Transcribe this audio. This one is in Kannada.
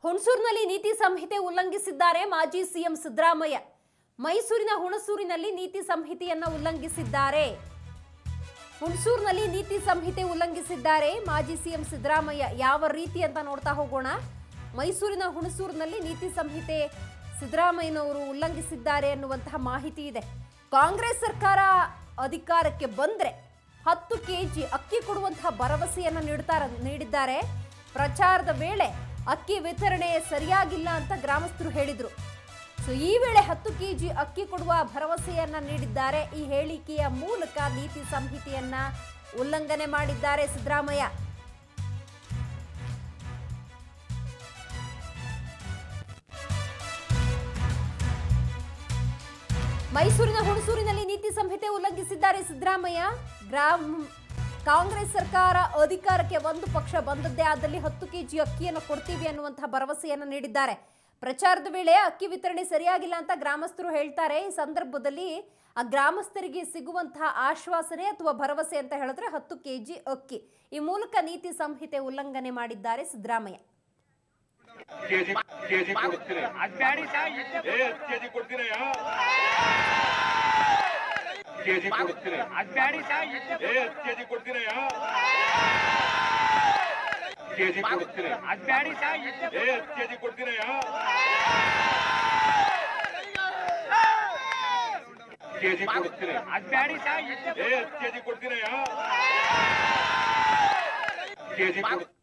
ಹುಣಸೂರಿನಲ್ಲಿ ನೀತಿ ಸಂಹಿತೆ ಉಲ್ಲಂಘಿಸಿದ್ದಾರೆ ಮಾಜಿ ಸಿಎಂ ಸಿದ್ದರಾಮಯ್ಯ ಮೈಸೂರಿನ ಹುಣಸೂರಿನಲ್ಲಿ ನೀತಿ ಸಂಹಿತೆಯನ್ನ ಉಲ್ಲಂಘಿಸಿದ್ದಾರೆ ಹುಣಸೂರಿನಲ್ಲಿ ನೀತಿ ಸಂಹಿತೆ ಉಲ್ಲಂಘಿಸಿದ್ದಾರೆ ಮಾಜಿ ಸಿಎಂ ಸಿದ್ದರಾಮಯ್ಯ ಯಾವ ರೀತಿ ಅಂತ ನೋಡ್ತಾ ಹೋಗೋಣ ಮೈಸೂರಿನ ಹುಣಸೂರಿನಲ್ಲಿ ನೀತಿ ಸಂಹಿತೆ ಸಿದ್ದರಾಮಯ್ಯನವರು ಉಲ್ಲಂಘಿಸಿದ್ದಾರೆ ಅನ್ನುವಂತಹ ಮಾಹಿತಿ ಇದೆ ಕಾಂಗ್ರೆಸ್ ಸರ್ಕಾರ ಅಧಿಕಾರಕ್ಕೆ ಬಂದ್ರೆ ಹತ್ತು ಕೆಜಿ ಅಕ್ಕಿ ಕೊಡುವಂತಹ ಭರವಸೆಯನ್ನು ನೀಡ್ತಾರ ನೀಡಿದ್ದಾರೆ ಪ್ರಚಾರದ ವೇಳೆ ಅಕ್ಕಿ ವಿತರಣೆ ಸರಿಯಾಗಿಲ್ಲ ಅಂತ ಗ್ರಾಮಸ್ಥರು ಹೇಳಿದ್ರು ಸೊ ಈ ವೇಳೆ ಹತ್ತು ಕೆಜಿ ಅಕ್ಕಿ ಕೊಡುವ ಭರವಸೆಯನ್ನ ನೀಡಿದ್ದಾರೆ ಈ ಹೇಳಿಕೆಯ ಮೂಲಕ ನೀತಿ ಸಂಹಿತೆಯನ್ನ ಉಲ್ಲಂಘನೆ ಮಾಡಿದ್ದಾರೆ ಸಿದ್ದರಾಮಯ್ಯ ಮೈಸೂರಿನ ಹುಣಸೂರಿನಲ್ಲಿ ನೀತಿ ಸಂಹಿತೆ ಉಲ್ಲಂಘಿಸಿದ್ದಾರೆ ಸಿದ್ದರಾಮಯ್ಯ ಗ್ರಾಮ ಕಾಂಗ್ರೆಸ್ ಸರ್ಕಾರ ಅಧಿಕಾರಕ್ಕೆ ಒಂದು ಪಕ್ಷ ಬಂದದ್ದೇ ಆದಲ್ಲಿ ಹತ್ತು ಕೆಜಿ ಅಕ್ಕಿಯನ್ನು ಕೊಡ್ತೀವಿ ಅನ್ನುವಂತಹ ಭರವಸೆಯನ್ನು ನೀಡಿದ್ದಾರೆ ಪ್ರಚಾರದ ವೇಳೆ ಅಕ್ಕಿ ವಿತರಣೆ ಸರಿಯಾಗಿಲ್ಲ ಅಂತ ಗ್ರಾಮಸ್ಥರು ಹೇಳ್ತಾರೆ ಈ ಸಂದರ್ಭದಲ್ಲಿ ಆ ಗ್ರಾಮಸ್ಥರಿಗೆ ಸಿಗುವಂತಹ ಆಶ್ವಾಸನೆ ಅಥವಾ ಭರವಸೆ ಅಂತ ಹೇಳಿದ್ರೆ ಹತ್ತು ಕೆಜಿ ಅಕ್ಕಿ ಈ ಮೂಲಕ ನೀತಿ ಸಂಹಿತೆ ಉಲ್ಲಂಘನೆ ಮಾಡಿದ್ದಾರೆ ಸಿದ್ದರಾಮಯ್ಯ ಕೆಜಿ ಕೆಜಿ ಕೊಡ್ತೀನಿ ಅದ್ ಬ್ಯಾಡಿ ಸಾ ಇದ್ದೆ ಏ ಕೆಜಿ ಕೊಡ್ತೀನಯ್ಯ ಕೆಜಿ ಕೊಡ್ತೀನಿ ಅದ್ ಬ್ಯಾಡಿ ಸಾ ಇದ್ದೆ ಏ ಕೆಜಿ ಕೊಡ್ತೀನಯ್ಯ ಕೆಜಿ ಕೊಡ್ತೀನಿ ಅದ್ ಬ್ಯಾಡಿ ಸಾ ಇದ್ದೆ ಏ ಕೆಜಿ ಕೊಡ್ತೀನಯ್ಯ ಕೆಜಿ ಕೊಡ್ತೀನಿ ಅದ್ ಬ್ಯಾಡಿ ಸಾ ಇದ್ದೆ ಏ ಕೆಜಿ ಕೊಡ್ತೀನಯ್ಯ ಕೆಜಿ ಕೊಡ್